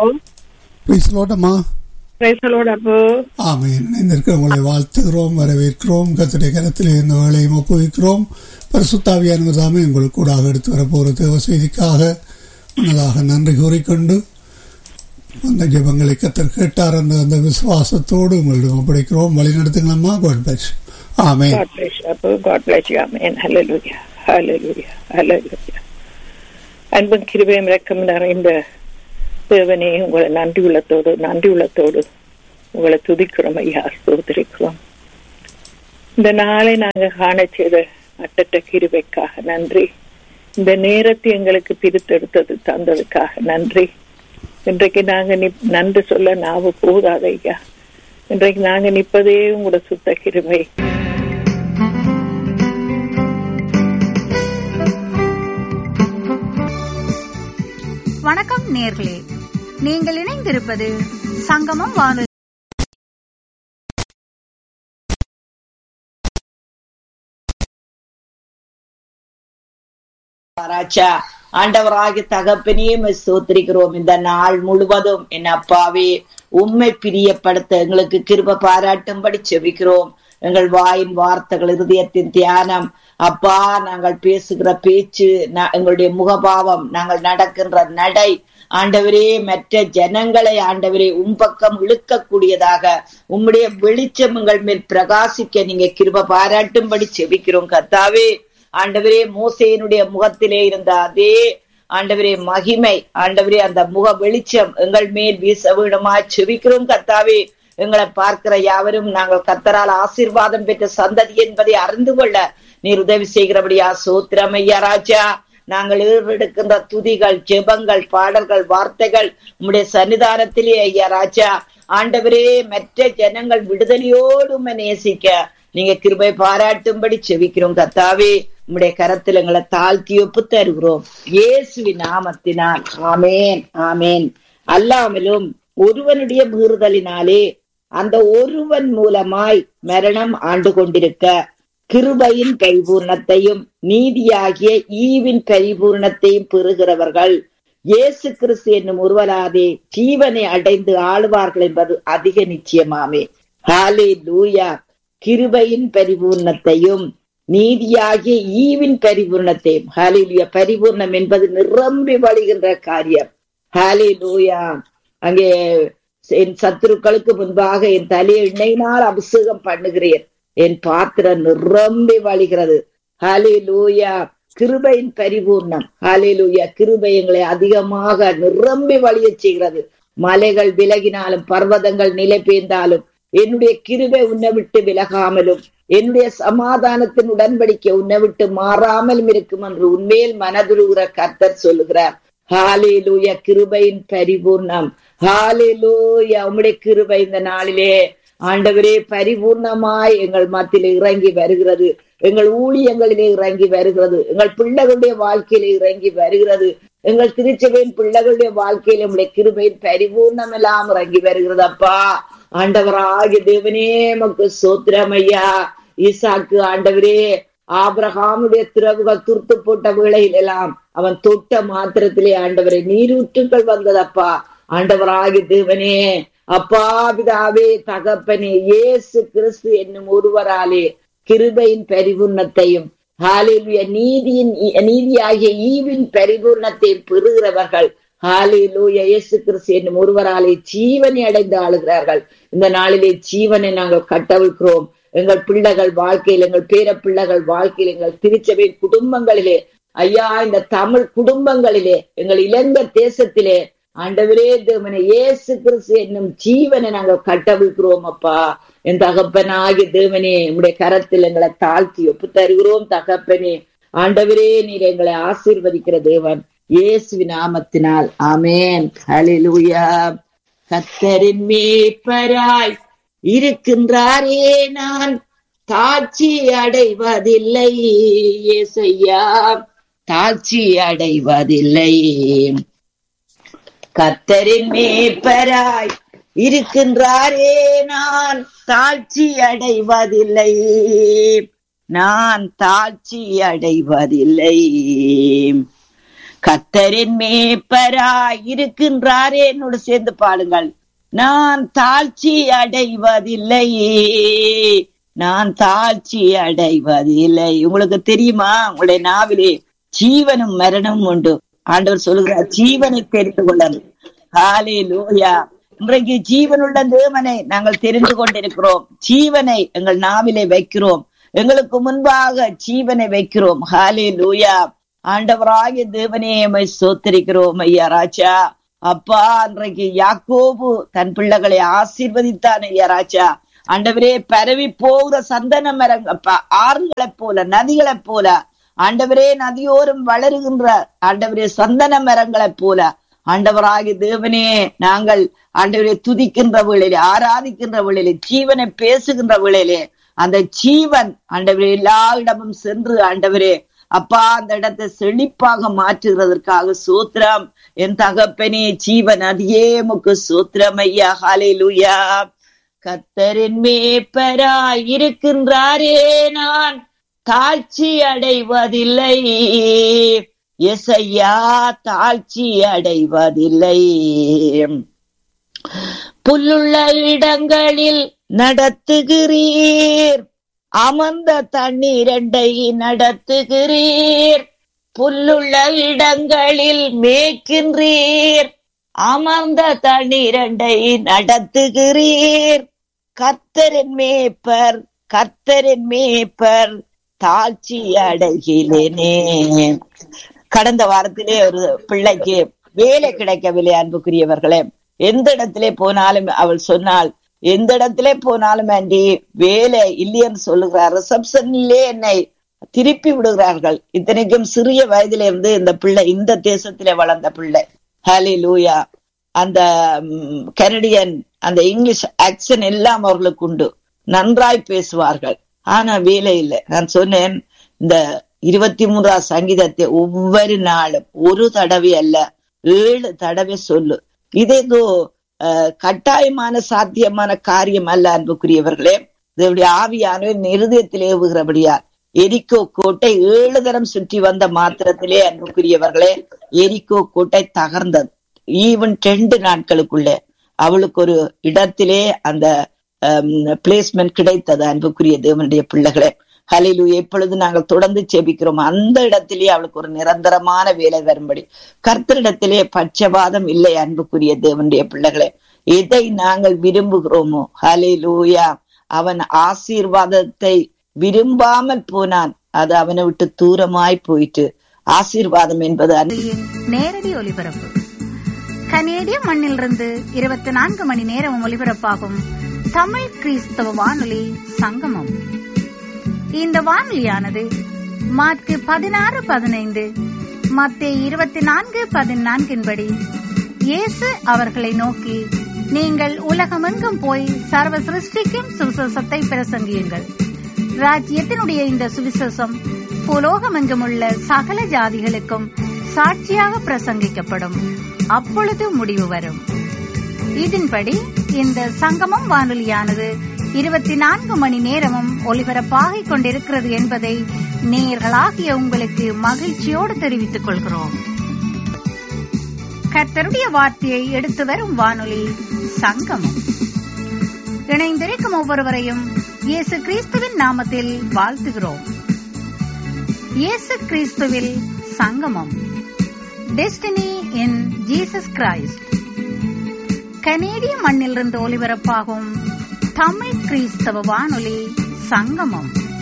பேசலோட்டம்மா பிரைசலோட அப்போ ஆமீன் இணைந்திருக்க உங்களை வாழ்த்துகிறோம் வரவேற்கிறோம் கத்துடைய கரத்தில் இந்த வேலையும் ஒப்புவிக்கிறோம் பரிசுத்தாவியானவர் தாமே உங்களுக்கு கூடாக எடுத்து வரப்போகிற தேவ செய்திக்காக முன்னதாக நன்றி கூறிக்கொண்டு அந்த ஜெபங்களை கத்தர் கேட்டார் என்ற அந்த விசுவாசத்தோடு உங்களிடம் ஒப்படைக்கிறோம் வழி நடத்துங்களம்மா God bless amen God bless you அப்போ God bless you amen hallelujah hallelujah hallelujah அன்பும் கிருபையும் இரக்கம் நிறைந்த தேவனே உங்களை நன்றி உள்ளத்தோடு நன்றி உள்ளத்தோடு உங்களை துதிக்கிறோம் ஐயா ஸ்தோத்திரிக்கிறோம் இந்த நாளை நாங்க காண செய்த அட்டட்ட கிருபைக்காக நன்றி இந்த நேரத்தை எங்களுக்கு பிரித்தெடுத்தது தந்ததுக்காக நன்றி இன்றைக்கு நாங்க நிப்- நன்றி சொல்ல நாவு போதாது ஐயா இன்றைக்கு நாங்க நிற்பதே உங்களோட சுத்த கிருபை வணக்கம் நேர்களே நீங்கள் இணைந்திருப்பது சங்கமம் வானொலி ராஜா ஆண்டவராகி தகப்பனையும் ஸ்தோத்திரிக்கிறோம் இந்த நாள் முழுவதும் என் அப்பாவே உம்மை பிரியப்படுத்த எங்களுக்கு கிருப பாராட்டும்படி செபிக்கிறோம் எங்கள் வாயின் வார்த்தைகள் இருதயத்தின் தியானம் அப்பா நாங்கள் பேசுகிற பேச்சு ந- எங்களுடைய முகபாவம் நாங்கள் நடக்கின்ற நடை ஆண்டவரே மற்ற ஜனங்களை ஆண்டவரே உம் பக்கம் இழுக்கக்கூடியதாக உம்முடைய வெளிச்சம் எங்கள் மேல் பிரகாசிக்க நீங்க கிருப பாராட்டும்படி செபிக்கிறோம் கர்த்தாவே ஆண்டவரே மோசேனுடைய முகத்திலே இருந்த அதே ஆண்டவரே மகிமை ஆண்டவரே அந்த முக வெளிச்சம் எங்கள் மேல் வீச வீடுமாய் செபிக்கிறோம் கர்த்தாவே எங்களை பார்க்கிற யாவரும் நாங்கள் கர்த்தரால் ஆசீர்வாதம் பெற்ற சந்ததி என்பதை அறிந்து கொள்ள நீர் உதவி செய்கிறபடியா சோத்திரம் ஐயா ராஜா நாங்கள் ஈடுக்கின்ற துதிகள் ஜெபங்கள் பாடல்கள் வார்த்தைகள் உம்முடைய சன்னிதானத்திலே ஐயா ராஜா ஆண்டவரே மற்ற ஜனங்கள் விடுதலையோடு உம்மை நேசிக்க நீங்க கிருபை பாராட்டும்படி செவிக்கிறோம் கத்தாவே உம்முடைய கரத்தில் எங்களை தாழ்த்தி ஒப்பு தருகிறோம் இயேசுவின் நாமத்தினால் ஆமேன் ஆமேன் அல்லாமலும் ஒருவனுடைய மீறுதலினாலே அந்த ஒருவன் மூலமாய் மரணம் ஆண்டு கொண்டிருக்க கிருபையின் பரிபூர்ணத்தையும் நீதியாகிய ஈவின் பரிபூர்ணத்தையும் பெறுகிறவர்கள் இயேசு கிறிஸ்து என்னும் ஒருவராதே ஜீவனை அடைந்து ஆளுவார்கள் என்பது அதிக நிச்சயமாமே ஹாலே லூயா கிருபையின் பரிபூர்ணத்தையும் நீதியாகிய ஈவின் பரிபூர்ணத்தையும் ஹாலிலுயா பரிபூர்ணம் என்பது நிரம்பி வழிகின்ற காரியம் ஹாலே லூயா அங்கே என் சத்துருக்களுக்கு முன்பாக என் தலையை எண்ணெயினால் அபிஷேகம் பண்ணுகிறேன் என் பாத்திரம் நிரம்பி வழிகிறது ஹாலே லூயா கிருபையின் பரிபூர்ணம் ஹாலே லூயா கிருபை எங்களை அதிகமாக நிரம்பி வழியச் செய்கிறது மலைகள் விலகினாலும் பர்வதங்கள் நிலை பெய்ந்தாலும் என்னுடைய கிருபை உன்னை விட்டு விலகாமலும் என்னுடைய சமாதானத்தின் உடன்படிக்கை உன்னை விட்டு மாறாமலும் இருக்கும் என்று உண்மையில் மனதுருகிற கர்த்தர் சொல்லுகிறார் ஹாலே லூயா கிருபையின் பரிபூர்ணம் ஹாலே லூயா உம்முடைய கிருபை இந்த நாளிலே ஆண்டவரே பரிபூர்ணமாய் எங்கள் மத்தியிலே இறங்கி வருகிறது எங்கள் ஊழியங்களிலே இறங்கி வருகிறது எங்கள் பிள்ளைகளுடைய வாழ்க்கையிலே இறங்கி வருகிறது எங்கள் திருச்சபையின் பிள்ளைகளுடைய வாழ்க்கையில உடைய கிருபையின் பரிபூர்ணம் எல்லாம் இறங்கி வருகிறது அப்பா ஆண்டவராகிய தேவனே மக்கு சோத்திரம் ஐயா ஈசாக்கு ஆண்டவரே ஆபிரகாமுடைய திறவுகள் துருத்து போட்ட வேளையில் எல்லாம் அவன் தொட்ட மாத்திரத்திலே ஆண்டவரே நீரூற்றுகள் வந்ததப்பா ஆண்டவராகிய தேவனே அப்பா பிதாவே தகப்பனே இயேசு கிறிஸ்து என்னும் ஒருவராலே கிருபையின் பரிபூர்ணத்தையும் ஹாலிலுய நீதியின் நீதியாகிய ஈவின் பரிபூர்ணத்தையும் பெறுகிறவர்கள் ஹாலிலூய இயேசு கிறிஸ்து என்னும் ஒருவராலே ஜீவனை அடைந்து ஆளுகிறார்கள் இந்த நாளிலே ஜீவனை நாங்கள் கட்டவிழ்கிறோம் எங்கள் பிள்ளைகள் வாழ்க்கையில் எங்கள் பேர பிள்ளைகள் வாழ்க்கையில் எங்கள் திருச்சபை குடும்பங்களிலே ஐயா இந்த தமிழ் குடும்பங்களிலே எங்கள் இலங்கை தேசத்திலே ஆண்டவரே தேவனை இயேசு கிறிஸ்து என்னும் ஜீவனை நாங்கள் கட்டவிழ்கிறோம் அப்பா என் தகப்பனாகிய தேவனே உடைய கரத்தில் எங்களை தாழ்த்தி ஒப்பு தருகிறோம் தகப்பனே ஆண்டவரே நீர் எங்களை ஆசீர்வதிக்கிற தேவன் இயேசு நாமத்தினால் ஆமேன் ஹalleluya கத்தரின் மேய்ப்பராய் இருக்கின்றாரே நான் தாட்சி அடைவதில்லை ஏசையா தாட்சி அடைவதில்லை கத்தரின் மேய்ப்பராய் இருக்கின்றாரே நான் தாழ்ச்சி அடைவதில்லை நான் தாழ்ச்சி அடைவதில்லை கத்தரின் மேய்ப்பராய் இருக்கின்றாரே என்னோடு சேர்ந்து பாடுங்கள் நான் தாழ்ச்சி அடைவதில்லையே நான் தாழ்ச்சி அடைவதில்லை உங்களுக்கு தெரியுமா உங்களுடைய நாவிலே ஜீவனும் மரணமும் உண்டு ஆண்டவர் சொல்லுகிறார் ஜீவனை தெரிந்து கொள்ளணும் ஹாலே லூயா இன்றைக்கு ஜீவனுள்ள தேவனை நாங்கள் தெரிந்து கொண்டிருக்கிறோம் ஜீவனை எங்கள் நாவிலே வைக்கிறோம் எங்களுக்கு முன்பாக ஜீவனை வைக்கிறோம் ஹாலே லூயா ஆண்டவராகிய தேவனே எம்மை சோத்தரிக்கிறோம் ஐயா ராஜா அப்பா அன்றைக்கு யாக்கோபு தன் பிள்ளைகளை ஆசீர்வதித்தான் ஐயா ராஜா ஆண்டவரே பரவி போகிற சந்தன மரங்க ஆறுகளைப் போல நதிகளைப் போல ஆண்டவரே நதியோரம் வளருகின்ற ஆண்டவரே சந்தன மரங்களைப் போல ஆண்டவராகிய தேவனே நாங்கள் ஆண்டவரை துதிக்கின்ற வேளையிலே ஆராதிக்கின்ற வேளையிலே ஜீவனை பேசுகின்ற வேளையிலே அந்த ஜீவன் ஆண்டவரே எல்லா இடமும் சென்று ஆண்டவரே அப்பா அந்த இடத்தை செழிப்பாக மாற்றுகிறதற்காக சூத்திரம் என் தகப்பனே ஜீவன் அதியே முக்கு சூத்திரம் ஐயா ஹாலேலுயா கத்தரின் மேப்பராய் இருக்கின்றாரே நான் தாழ்ச்சி அடைவதில்லை எசையா தாழ்ச்சி அடைவதில்லை புல்லுள்ள இடங்களில் நடத்துகிறீர் அமர்ந்த தண்ணீரண்டை நடத்துகிறீர் புல்லுள்ள இடங்களில் மேய்க்கின்றீர் அமர்ந்த தண்ணீரண்டை நடத்துகிறீர் கர்த்தரின் மேய்ப்பர் கர்த்தரின் மேய்ப்பர் தாழ்ச்சி அடைகிறேனே கடந்த வாரத்திலே ஒரு பிள்ளைக்கு வேலை கிடைக்கவில்லை அன்புக்குரியவர்களே எந்த இடத்திலே போனாலும் அவள் சொன்னால் எந்த இடத்திலே போனாலும் ஆண்டி வேலை இல்லையென்று சொல்லுகிறார் ரிசப்ஷனிலே என்னை திருப்பி விடுகிறார்கள் இத்தனைக்கும் சிறிய வயதில இருந்து இந்த பிள்ளை இந்த தேசத்திலே வளர்ந்த பிள்ளை ஹலி லூயா அந்த கனடியன் அந்த இங்கிலீஷ் ஆக்சன் எல்லாம் அவர்களுக்கு உண்டு நன்றாய் பேசுவார்கள் ஆனா வேலை இல்லை நான் சொன்னேன் இந்த இருபத்தி மூன்றாம் சங்கீதத்தை ஒவ்வொரு நாளும் ஒரு தடவை அல்ல ஏழு தடவை சொல்லு இது ஏதோ கட்டாயமான சாத்தியமான காரியம் அல்ல அன்புக்குரியவர்களே இதனுடைய ஆவியானவர் இருதயத்திலே ஏவுகிறபடியார் எரிக்கோ கோட்டை ஏழு தரம் சுற்றி வந்த மாத்திரத்திலே அன்புக்குரியவர்களே எரிக்கோ கோட்டை தகர்ந்தது ஈவன் ரெண்டு நாட்களுக்குள்ளே அவளுக்கு ஒரு இடத்திலே அந்த பிளேஸ்மெண்ட் கிடைத்தது அன்புக்குரிய தேவனுடைய பிள்ளைகளே ஹலிலு எப்பொழுது நாங்கள் தொடர்ந்து செபிக்கிறோம் அந்த இடத்திலே அவளுக்கு ஒரு நிரந்தரமான வேலை வரும்படி கர்த்தரிடத்திலே பட்சபாதம் இல்லை அன்புக்குரிய தேவனுடைய பிள்ளைகளே எதை நாங்கள் விரும்புகிறோமோ ஹலிலூயா அவன் ஆசீர்வாதத்தை விரும்பாமல் போனான் அது அவனை விட்டு தூரமாய் போயிட்டு ஆசீர்வாதம் என்பது நேரடி ஒலிபரப்பு கனேடிய மண்ணிலிருந்து இருபத்தி நான்கு மணி நேரம் ஒலிபரப்பாகும் தமிழ் கிறிஸ்தவ வானொலி சங்கமம் இந்த வானொலியானது மார்க்கு பதினாறு பதினைந்து மத்திய இருபத்தி நான்கு பதினான்கின்படி இயேசு அவர்களை நோக்கி நீங்கள் உலகமெங்கும் போய் சர்வ சிருஷ்டிக்கும் சுவிசேஷத்தை பிரசங்கியுங்கள் ராஜ்யத்தினுடைய இந்த சுவிசேஷம் புலோகமெங்கும் உள்ள சகல ஜாதிகளுக்கும் சாட்சியாக பிரசங்கிக்கப்படும் அப்பொழுது முடிவு வரும் இதன்படி இந்த சங்கமம் வானொலியானது இருபத்தி நான்கு மணி நேரமும் ஒலிபரப்பாகிக் கொண்டிருக்கிறது என்பதை நேயர்களாகிய உங்களுக்கு மகிழ்ச்சியோடு தெரிவித்துக் கொள்கிறோம் கர்த்தருடைய வார்த்தையை எடுத்து வரும் வானொலி சங்கமம் இணைந்திருக்கும் ஒவ்வொருவரையும் இயேசு கிறிஸ்துவின் நாமத்தில் வாழ்த்துகிறோம் இயேசு கிறிஸ்துவில் சங்கமம் டெஸ்டினி இன் ஜீசஸ் கிரைஸ்ட் கனேடிய மண்ணிலிருந்து ஒலிபரப்பாகும் தமிழ் கிறிஸ்தவ வானொலி சங்கமம்